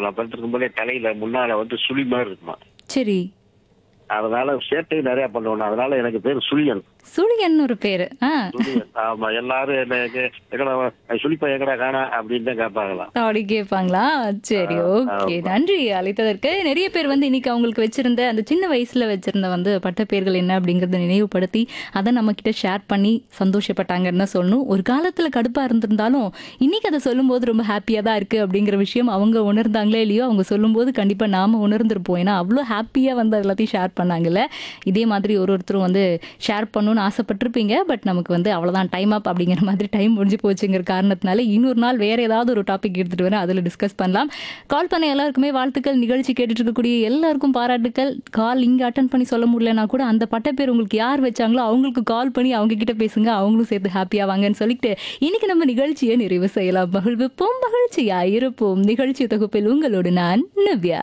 படுத்திருப்பாங்களாம் படுத்திருக்கும் போதே தலையில முன்னால வந்து சுழி மாதிரி இருக்குமா சரி அதனால சேட்டை நிறைய பண்ணுவேன் அதனால எனக்கு பேர் சுழியன் சுழியன் ஒரு பேரு ஆ சுழியன் ஆமா எல்லாரும் எனக்கு எங்கடா சுழிப்பா எங்கடா காணா அப்படின்னு தான் கேட்பாங்களாம் அப்படி கேட்பாங்களா சரி ஓகே நன்றி அழைத்ததற்கு நிறைய பேர் வந்து இன்னைக்கு அவங்களுக்கு வச்சிருந்த அந்த சின்ன வயசுல வச்சிருந்த வந்து பட்ட பேர்கள் என்ன அப்படிங்கறத நினைவுபடுத்தி அதை நம்ம கிட்ட ஷேர் பண்ணி சந்தோஷப்பட்டாங்கன்னு தான் சொல்லணும் ஒரு காலத்துல கடுப்பா இருந்திருந்தாலும் இன்னைக்கு அதை சொல்லும்போது ரொம்ப ஹாப்பியா தான் இருக்கு அப்படிங்கிற விஷயம் அவங்க உணர்ந்தாங்களே இல்லையோ அவங்க சொல்லும்போது கண்டிப்பா நாம உணர்ந்திருப்போம் ஏன்னா அவ்வளோ ஹாப்பியா வந்து அது எல்லாத்தையும் ஷேர் பண்ணாங்கல்ல இதே மாதிரி ஒரு ஒருத்தரும் வந்து ஷேர் பண்ணணும்னு ஆசைப்பட்டிருப்பீங்க பட் நமக்கு வந்து அவ்வளவுதான் டைம் அப் அப்படிங்கிற மாதிரி டைம் முடிஞ்சு போச்சுங்கிற காரணத்தினால இன்னொரு நாள் வேற ஏதாவது ஒரு டாபிக் எடுத்துட்டு வரேன் அதில் டிஸ்கஸ் பண்ணலாம் கால் பண்ண எல்லாருக்குமே வாழ்த்துக்கள் நிகழ்ச்சி கேட்டுட்டு இருக்கக்கூடிய எல்லாருக்கும் பாராட்டுக்கள் கால் இங்க அட்டன் பண்ணி சொல்ல முடியலனா கூட அந்த பட்ட பேர் உங்களுக்கு யார் வச்சாங்களோ அவங்களுக்கு கால் பண்ணி அவங்க கிட்ட பேசுங்க அவங்களும் சேர்த்து ஹாப்பியா வாங்கன்னு சொல்லிட்டு இன்னைக்கு நம்ம நிகழ்ச்சியை நிறைவு செய்யலாம் மகிழ்விப்போம் மகிழ்ச்சியா இருப்போம் நிகழ்ச்சி தொகுப்பில் உங்களோடு நான் நவ்யா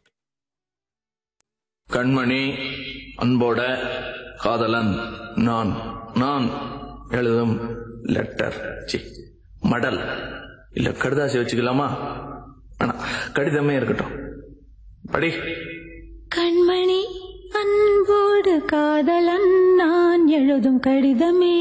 கண்மணி அன்போட காதலன் நான் நான் எழுதும் லெட்டர் சி மடல் இல்ல கடுதாசி வச்சுக்கலாமா வேணாம் கடிதமே இருக்கட்டும் படி கண்மணி அன்போடு காதலன் நான் எழுதும் கடிதமே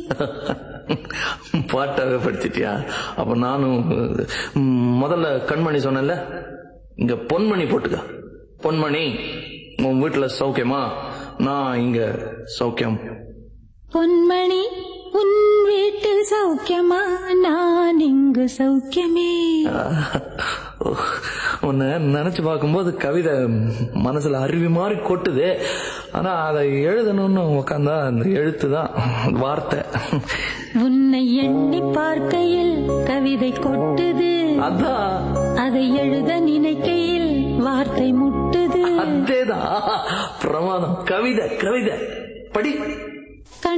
பாட்டாவே படிச்சிட்டியா அப்ப நானும் ம், முதல்ல கண்மணி சொன்னேன்ல இங்க பொன்மணி போட்டுக்க பொன்மணி உன் வீட்டுல சௌக்கியமா நான் இங்க சௌக்கியம் பொன்மணி உன் வீட்டில் சௌக்கியமா நான் இங்கு சௌக்கியமே உன்னை நினைச்சு பார்க்கும்போது கவிதை மனசுல அருவி மாதிரி கொட்டுது ஆனா அதை எழுதணும்னு உக்காந்தா அந்த எழுத்து தான் வார்த்தை உன்னை எண்ணி பார்க்கையில் கவிதை கொட்டுது அதான் அதை எழுத நினைக்கையில் வார்த்தை முட்டுது அதேதான் பிரமாதம் கவிதை கவிதை படி